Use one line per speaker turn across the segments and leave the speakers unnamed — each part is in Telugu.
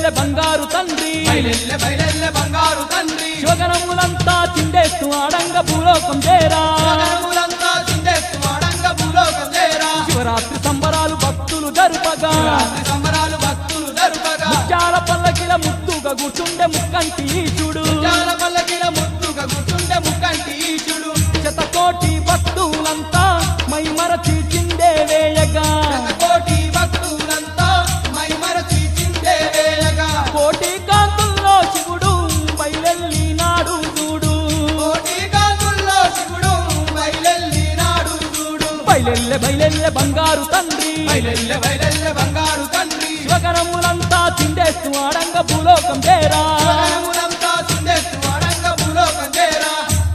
బయలెల్లె బంగారు తండ్రి
బయలెల్లె బయలెల్లె బంగారు తండ్రి
శివగణములంతా చిండేస్తూ ఆడంగ భూలోకం చేరా
జగములంతా చిందేస్తు వాడంగ భూలోకం చేరా
శివరాత్రి సంబరాలు భక్తులు జరుపగా
రాత్రి సంబరాలు భక్తులు జరుపగా
ముత్యాల పల్లకిల ముత్తుగా కూర్చుండే ముక్కంటి ఈశుడు
జాల పల్లకిల ముత్తుగా కూర్చుంటే ముక్కంటి ఈశుడు
శతకోటి భక్తులంతా మై మరచి చిందే వేయగా
కోటి భక్తులంతా మై మరచి చిందే వేయగా
కోటి కాంతుల్లో శివుడు బయలెల్లి నాడు చూడు
కోటి కాంతుల్లో శివుడు బయలెల్లి నాడు చూడు
బయలెల్లె బయలెల్లె బంగారు తండ్రి
బయలెల్లె బయలెల్లె బంగారు తండ్రి
శివగణములంతా చిండేస్తూ ఆడంగ భూలోకం చేరా
జగములంతా చిందేస్తు వాడంగ భూలోకం చేరా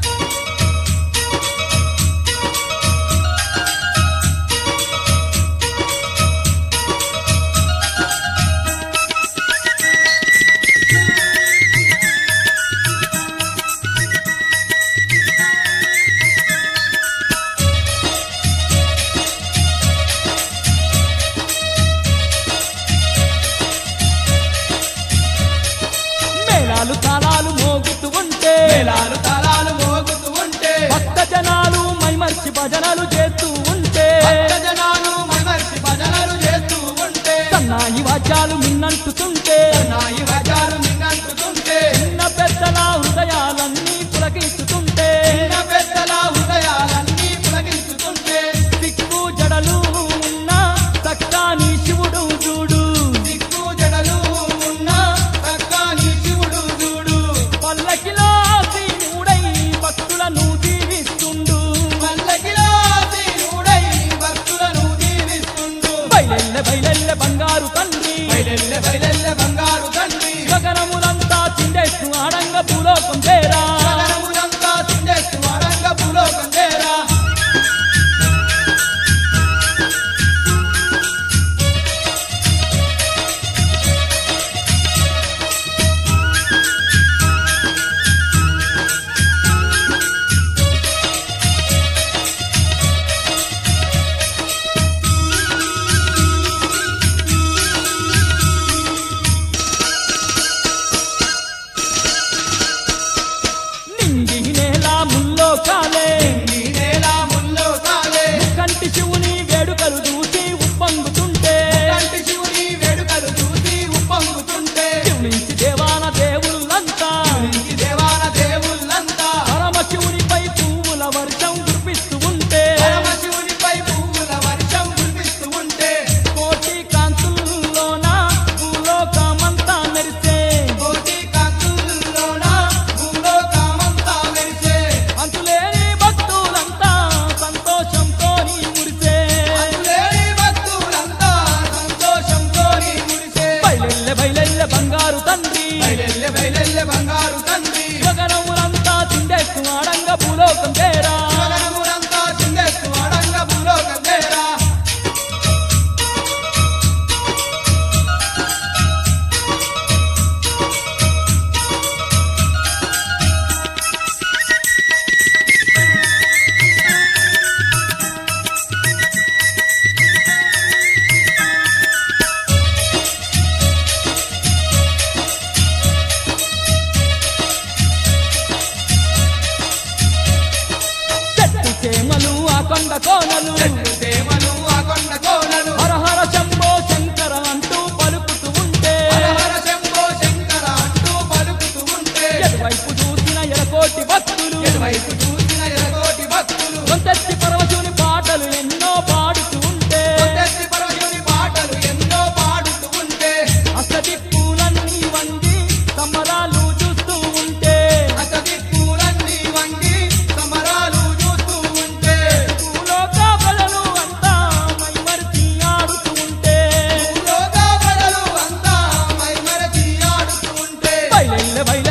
మేళాలు తాళాలు మోగుతూ ఉంటే
మేళాలు తాళాలు మోగుతూ ఉంటే
భక్త జనాలు మైమర్చి భజనలు చేస్తూ ఉంటే
భక్త జనాలు మైమర్చి భజనలు చేస్తూ ఉంటే
సన్నాయి వాద్యాలు మిన్నంటుతుంటే
నాయి వజాలు నిన్నంటుతుంటే
చిన్న పెద్దల హృదయాలన్నీ పులకిస్తుంటే
చిన్న పెద్దల హృదయాలన్నీ పులకించుతుంటే
దిక్కు జడలు ఉన్న సక్కాని శివుడు చూడు
దిక్కు జడలు ఉన్న చక్కని శివుడు చూడు
పల్లకిలో సీనుడై భక్తులను దీవిస్తుండు
పల్లకిలో దేవుడై భక్తులను దీవిస్తుండు
బయలెల్లె బయలెల్లె బంగారు తండ్రి
బయలెల్లె బయలెల్లె బంగారు తండ్రి
గగనములంతా చిండేస్తూ ఆడంగ భూలోకం చేరా
జగములంతా చిందేస్తు వాడంగ భూలోకం చేరా
నింగి నేల ముల్లో కాలే
ఈ నేల ముల్లో కాలే
కంటి శివుని వేడుకలు చూసి ఉప్పొంగుతుంటే
కంటి శివుని వేడుకలు చూసి ఉప్పొంగుతుంటే
శివునించి దేవాన దేవుళ్ళంతా
ఈ దేవాన దేవుళ్ళంతా
పరమ శివునిపై పువ్వుల వర్షం కురిపిస్తూ ఉంటే
పరమశివునిపై పువ్వుల వర్షం కురిపిస్తూ ఉంటే
కోటి కాంతుల్లోన భూలోకమంతా మెరిసే
కోటి కాంతుల్లోన భూలోకమంతా మెరిసే
అంతులేని భక్తులంతా సంతోషంతో మురిసే
అందులేని భక్తులంతా సంతోషంతో మురిసే
బయలెల్లె బయలెల్లె బంగారు తండ్రి
బయలెల్లె బయలెల్లె బంగారు తండ్రి
గగనములంతా చిండేస్తూ ఆడంగ భూలోకం చేరా
జగములంతా చిందేస్తూ అడంగ భూలోకం చేరా
చెట్టు చేమలు ఆ కొండ కోనలు
చెట్టు సేవలు ఆ కొండ కోనలు
హరహర శంభో శంకర అంటూ పలుకుతూ ఉంటే
హరహర శంభో శంకర అంటూ పలుకుతూ ఉంటే
ఎటువైపు చూసిన ఎరకోటి భక్తులు
ఎటువైపు చూసిన ఎరగోటి భక్తులు
కొంచెత్తి పరవశుని పాటలు ఎన్నో పాడుతూ ఉంటే
కొత్తెత్తి పరమశివుని పాటలు ఎన్నో పాడుతూ ఉంటే
అష్టదిక్కులన్నీ వంగి సంబరాలు చూస్తూ ఉంటే
అసది పూలన్నీ వంగి సమరాలు చూస్తూ ఉంటే
భూలోక ప్రజలు అంతా మైమరిచి ఆడుతూ ఉంటే
భూలోక ప్రజలు అంతా మైమరచి ఆడుతూ ఉంటే
బయలెల్లె బయలెల్లె